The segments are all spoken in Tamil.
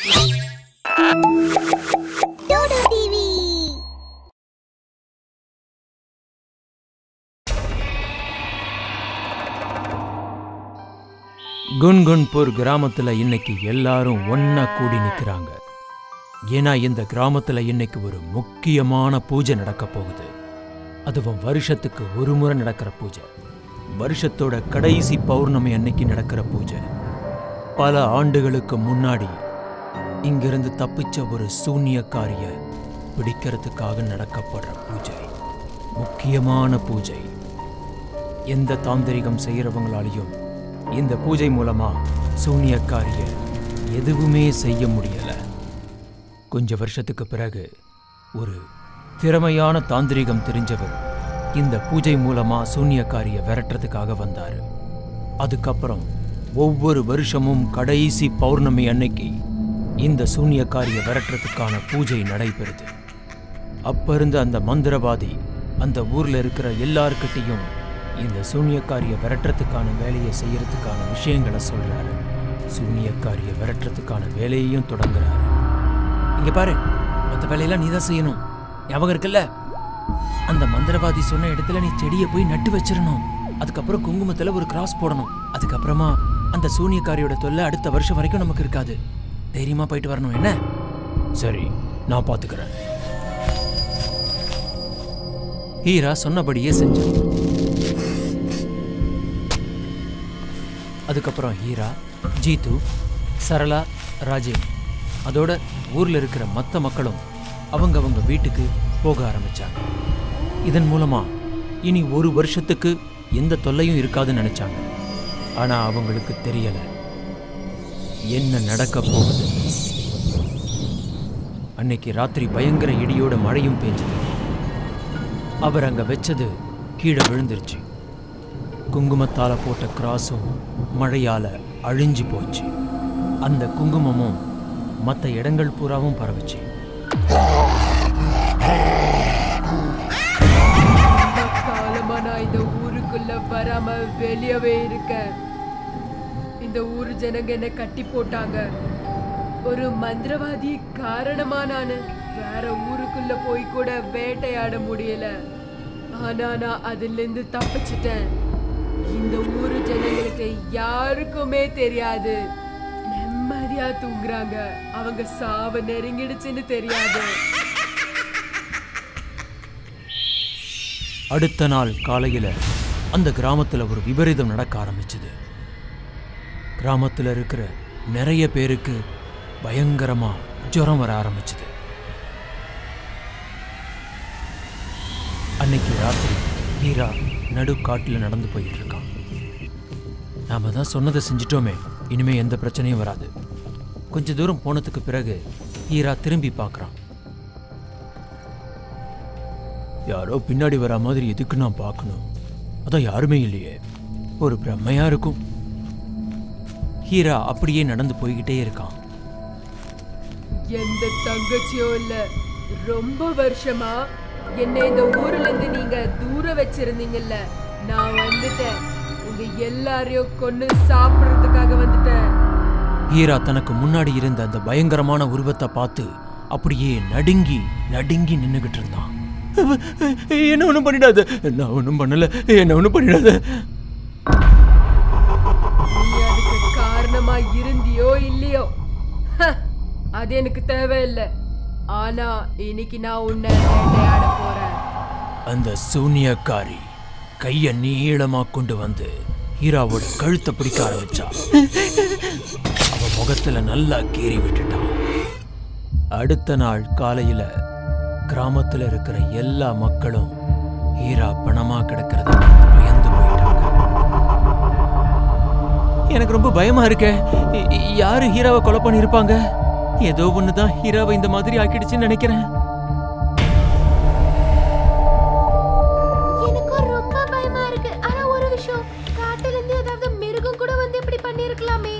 டோடோ டிவி குன்குன்பூர் கிராமத்துல இன்னைக்கு எல்லாரும் ஒண்ணா கூடி நிக்கிறாங்க ஏன்னா இந்த கிராமத்துல இன்னைக்கு ஒரு முக்கியமான பூஜை நடக்க போகுது அதுவும் வருஷத்துக்கு ஒரு முறை நடக்கிற பூஜை வருஷத்தோட கடைசி பௌர்ணமி அன்னைக்கு நடக்கிற பூஜை பல ஆண்டுகளுக்கு முன்னாடி இங்கிருந்து தப்பிச்ச ஒரு சூனியக்காரிய பிடிக்கிறதுக்காக நடக்கப்படுற பூஜை முக்கியமான பூஜை எந்த தாந்திரிகம் செய்யறவங்களாலையும் இந்த பூஜை மூலமா சூனியக்காரிய எதுவுமே செய்ய முடியல கொஞ்ச வருஷத்துக்கு பிறகு ஒரு திறமையான தாந்திரிகம் தெரிஞ்சவர் இந்த பூஜை மூலமா சூனியக்காரிய விரட்டுறதுக்காக வந்தாரு அதுக்கப்புறம் ஒவ்வொரு வருஷமும் கடைசி பௌர்ணமி அன்னைக்கு இந்த சூனியக்காரிய விரட்டுறதுக்கான பூஜை நடைபெறுது அப்ப இருந்த அந்த மந்திரவாதி அந்த ஊர்ல இருக்கிற எல்லார்கிட்டையும் இந்த சூனியக்காரிய விரட்டுறதுக்கான வேலையை செய்யறதுக்கான விஷயங்களை சொல்றாரு சூனியக்காரிய விரட்டுறதுக்கான வேலையையும் தொடங்குறாரு இங்க பாரு மற்ற வேலையெல்லாம் நீ தான் செய்யணும் ஞாபகம் இருக்குல்ல அந்த மந்திரவாதி சொன்ன இடத்துல நீ செடியை போய் நட்டு வச்சிரணும் அதுக்கப்புறம் குங்குமத்துல ஒரு கிராஸ் போடணும் அதுக்கப்புறமா அந்த சூனியக்காரியோட தொல்லை அடுத்த வருஷம் வரைக்கும் நமக்கு இருக்காது தைரியமா போயிட்டு வரணும் என்ன சரி நான் பாத்துக்கிறேன் ஹீரா சொன்னபடியே செஞ்சான் அதுக்கப்புறம் ஹீரா ஜீத்து சரளா ராஜேவ் அதோட ஊர்ல இருக்கிற மற்ற மக்களும் அவங்க அவங்க வீட்டுக்கு போக ஆரம்பிச்சாங்க இதன் மூலமா இனி ஒரு வருஷத்துக்கு எந்த தொல்லையும் இருக்காதுன்னு நினைச்சாங்க ஆனா அவங்களுக்கு தெரியல என்ன நடக்க போகுது அன்னைக்கு ராத்திரி பயங்கர இடியோட மழையும் பெஞ்சது அவர் அங்க வச்சது கீழே விழுந்துருச்சு குங்குமத்தால போட்ட கிராஸும் மழையால அழிஞ்சு போச்சு அந்த குங்குமமும் மற்ற இடங்கள் பூராவும் பரவுச்சு காலமா நான் இந்த ஊருக்குள்ள வராம வெளியவே இருக்கேன் இந்த ஊர் ஜனங்க என்ன கட்டி போட்டாங்க ஒரு மந்திரவாதி காரணமா நானு வேற ஊருக்குள்ள போய் கூட வேட்டையாட முடியல ஆனா நான் அதுல இருந்து தப்பிச்சிட்டேன் இந்த ஊரு ஜனங்களுக்கு யாருக்குமே தெரியாது நிம்மதியா தூங்குறாங்க அவங்க சாவு நெருங்கிடுச்சுன்னு தெரியாது அடுத்த நாள் காலையில அந்த கிராமத்துல ஒரு விபரீதம் நடக்க ஆரம்பிச்சது கிராமத்துல இருக்கிற நிறைய பேருக்கு பயங்கரமா ஜுரம் வர ஆரம்பிச்சது அன்னைக்கு ராத்திரி ஹீரா நடு காட்டுல நடந்து போயிட்டு இருக்கான் நாம தான் சொன்னதை செஞ்சிட்டோமே இனிமே எந்த பிரச்சனையும் வராது கொஞ்ச தூரம் போனதுக்கு பிறகு ஹீரா திரும்பி பார்க்கறான் யாரோ பின்னாடி வர மாதிரி எதுக்கு நான் பார்க்கணும் அதான் யாருமே இல்லையே ஒரு பிரம்மையா இருக்கும் ஹீரா அப்படியே நடந்து போய்கிட்டே இருக்கான் எந்த தங்கச்சியும் இல்ல ரொம்ப வருஷமா என்னை இந்த ஊர்ல இருந்து நீங்க தூர வச்சிருந்தீங்கல்ல நான் வந்துட்டேன் உங்க எல்லாரையும் கொன்னு சாப்பிடுறதுக்காக வந்துட்டேன் ஹீரா தனக்கு முன்னாடி இருந்த அந்த பயங்கரமான உருவத்தை பார்த்து அப்படியே நடுங்கி நடுங்கி நின்னுகிட்டு இருந்தான் என்ன ஒன்றும் பண்ணிடாத நான் ஒன்றும் பண்ணல என்ன ஒன்றும் பண்ணிடாத நீ அதுக்கு காரணமா இருந்தியோ இல்லையோ ஹ, அது எனக்கு தேவையில்லை ஆனா இன்னைக்கு நான் உன்னை வேட்டையாட போறேன் அந்த சூனியக்காரி கைய நீளமா கொண்டு வந்து ஹீராவோட கழுத்தை பிடிக்க ஆரம்பிச்சா அவ முகத்துல நல்லா கீறி விட்டுட்டான் அடுத்த நாள் காலையில கிராமத்துல இருக்கிற எல்லா மக்களும் ஹீரா பணமா கிடக்கிறத பார்த்து பயந்து போயிட்டாங்க எனக்கு ரொம்ப பயமா இருக்கே இ- இ- யாரு ஹீராவை கொலை பண்ணியிருப்பாங்க ஏதோ ஒண்ணுதான் ஹீராவை இந்த மாதிரி ஆக்கிடுச்சுன்னு நினைக்கிறேன் எனக்கும் ரொம்ப பயமா இருக்கு ஆனா ஒரு விஷயம் காட்டுல இருந்து ஏதாவது மிருகம் கூட வந்து இப்படி பண்ணிருக்கலாமே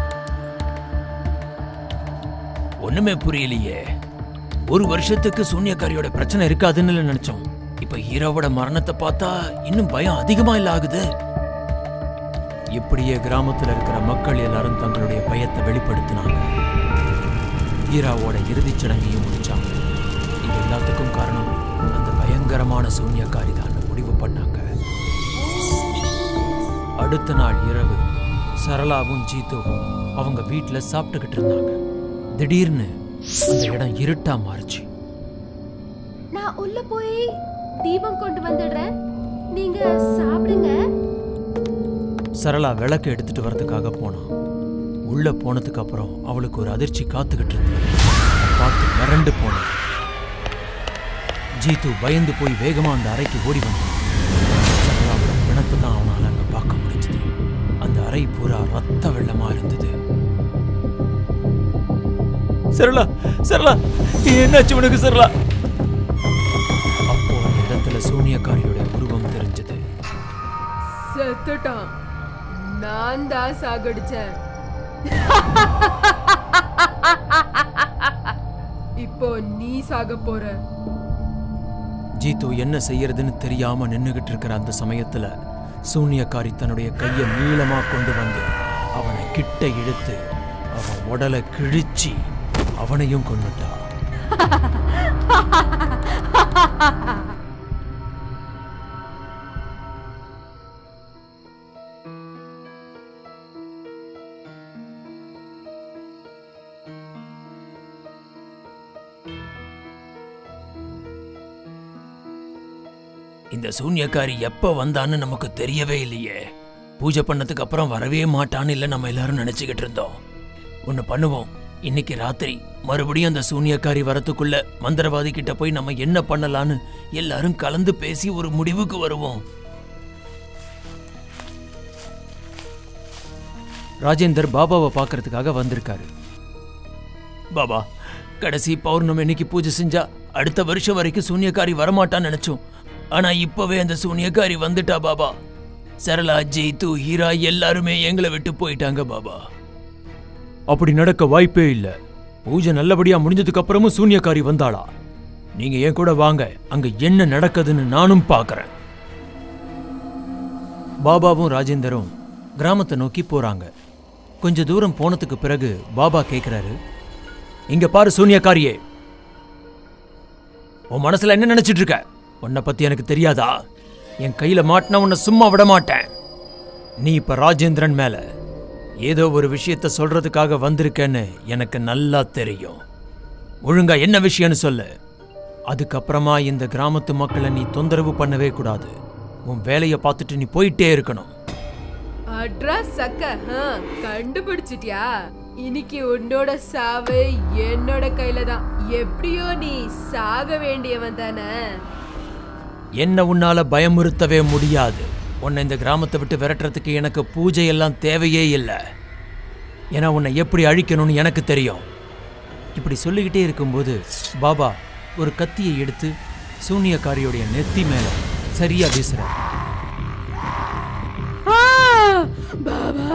ஒண்ணுமே புரியலையே ஒரு வருஷத்துக்கு சூன்யக்காரியோட பிரச்சனை இருக்காதுன்னு நினைச்சோம் இப்ப ஹீரோவோட மரணத்தை பார்த்தா இன்னும் பயம் அதிகமா இல்ல ஆகுது இப்படியே கிராமத்துல இருக்கிற மக்கள் எல்லாரும் தங்களுடைய பயத்தை வெளிப்படுத்தினாங்க ஹீராவோட இறுதிச் சடங்கையும் முடிச்சாங்க இது எல்லாத்துக்கும் காரணம் அந்த பயங்கரமான சூன்யக்காரி தான் முடிவு பண்ணாங்க அடுத்த நாள் இரவு சரளாவும் ஜீத்துவும் அவங்க வீட்ல சாப்பிட்டுக்கிட்டு இருந்தாங்க திடீர்னு அந்த இடம் இருட்டா மாறுச்சு நான் உள்ள போய் தீபம் கொண்டு வந்துடுறேன் நீங்க சாப்பிடுங்க சரளா விளக்கு எடுத்துட்டு வரதுக்காக போனான் உள்ள போனதுக்கு அப்புறம் அவளுக்கு ஒரு அதிர்ச்சி காத்துக்கிட்டு இருந்தது அதை பார்த்து மிரண்டு போனான் ஜீத்து பயந்து போய் வேகமா அந்த அறைக்கு ஓடி வந்தான் சரளாவோட பிணத்தை தான் அவனால அங்க பார்க்க முடிஞ்சது அந்த அறை பூரா ரத்த வெள்ளமா இருந்தது சரளா சரளா என்னாச்சு உனக்கு சரளா அப்போ அந்த இடத்துல சூனியக்காரியோட உருவம் தெரிஞ்சது செத்துட்டான் நான் தான் சாகடிச்சேன் இப்போ நீ சாக போற ஜீத்து என்ன செய்யறதுன்னு தெரியாம நின்னுகிட்டு இருக்கிற அந்த சமயத்துல சூனியக்காரி தன்னுடைய கையை நீளமா கொண்டு வந்து அவனை கிட்ட இழுத்து அவன் உடலை கிழிச்சி அவனையும் கொன்னுட்டா இந்த சூன்யக்காரி எப்ப வந்தான்னு நமக்கு தெரியவே இல்லையே பூஜை பண்ணதுக்கு அப்புறம் வரவே மாட்டான்னு இல்ல நம்ம எல்லாரும் நினைச்சுக்கிட்டு இருந்தோம் ஒன்னு பண்ணுவோம் இன்னைக்கு ராத்திரி மறுபடியும் அந்த சூன்யக்காரி வரத்துக்குள்ள மந்திரவாதி கிட்ட போய் நம்ம என்ன பண்ணலான்னு எல்லாரும் கலந்து பேசி ஒரு முடிவுக்கு வருவோம் ராஜேந்தர் பாபாவை பார்க்கறதுக்காக வந்திருக்காரு பாபா கடைசி பௌர்ணமி இன்னைக்கு பூஜை செஞ்சா அடுத்த வருஷம் வரைக்கும் சூனியக்காரி வரமாட்டான்னு நினைச்சோம் ஆனா இப்பவே அந்த சூனியக்காரி வந்துட்டா பாபா சரளா ஜெய்து ஹீரா எல்லாருமே எங்களை விட்டு போயிட்டாங்க பாபா அப்படி நடக்க வாய்ப்பே இல்ல பூஜை நல்லபடியா முடிஞ்சதுக்கு அப்புறமும் சூனியக்காரி வந்தாளா நீங்க என் கூட வாங்க அங்க என்ன நடக்குதுன்னு நானும் பார்க்கறேன் பாபாவும் ராஜேந்தரும் கிராமத்தை நோக்கி போறாங்க கொஞ்ச தூரம் போனதுக்கு பிறகு பாபா கேக்குறாரு இங்க பாரு சூனியக்காரியே உன் மனசுல என்ன நினைச்சிட்டு இருக்க உன்னை பத்தி எனக்கு தெரியாதா என் கையில மாட்டினா உன்னை சும்மா விட மாட்டேன் நீ இப்ப ராஜேந்திரன் மேல ஏதோ ஒரு விஷயத்த சொல்றதுக்காக வந்திருக்கேன்னு எனக்கு நல்லா தெரியும் ஒழுங்கா என்ன விஷயம்னு சொல்லு அதுக்கப்புறமா இந்த கிராமத்து மக்களை நீ தொந்தரவு பண்ணவே கூடாது உன் வேலையை பார்த்துட்டு நீ போயிட்டே இருக்கணும் அட்ரா சக்க ஆ, கண்டுபிடிச்சிட்டியா இன்னைக்கு உன்னோட சாவு என்னோட கையில தான் எப்படியோ நீ சாக வேண்டியவன் தானே என்ன உன்னால பயமுறுத்தவே முடியாது உன்னை இந்த கிராமத்தை விட்டு விரட்டுறதுக்கு எனக்கு பூஜை எல்லாம் தேவையே இல்லை ஏன்னா உன்னை எப்படி அழிக்கணும்னு எனக்கு தெரியும் இப்படி சொல்லிக்கிட்டே இருக்கும்போது பாபா ஒரு கத்தியை எடுத்து சூனியக்காரியுடைய நெத்தி மேல சரியா வீசுறார் பாபா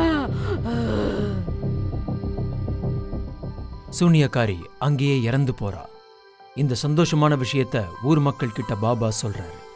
சூனியக்காரி அங்கேயே இறந்து போறா இந்த சந்தோஷமான விஷயத்த ஊர் மக்கள் கிட்ட பாபா சொல்றாரு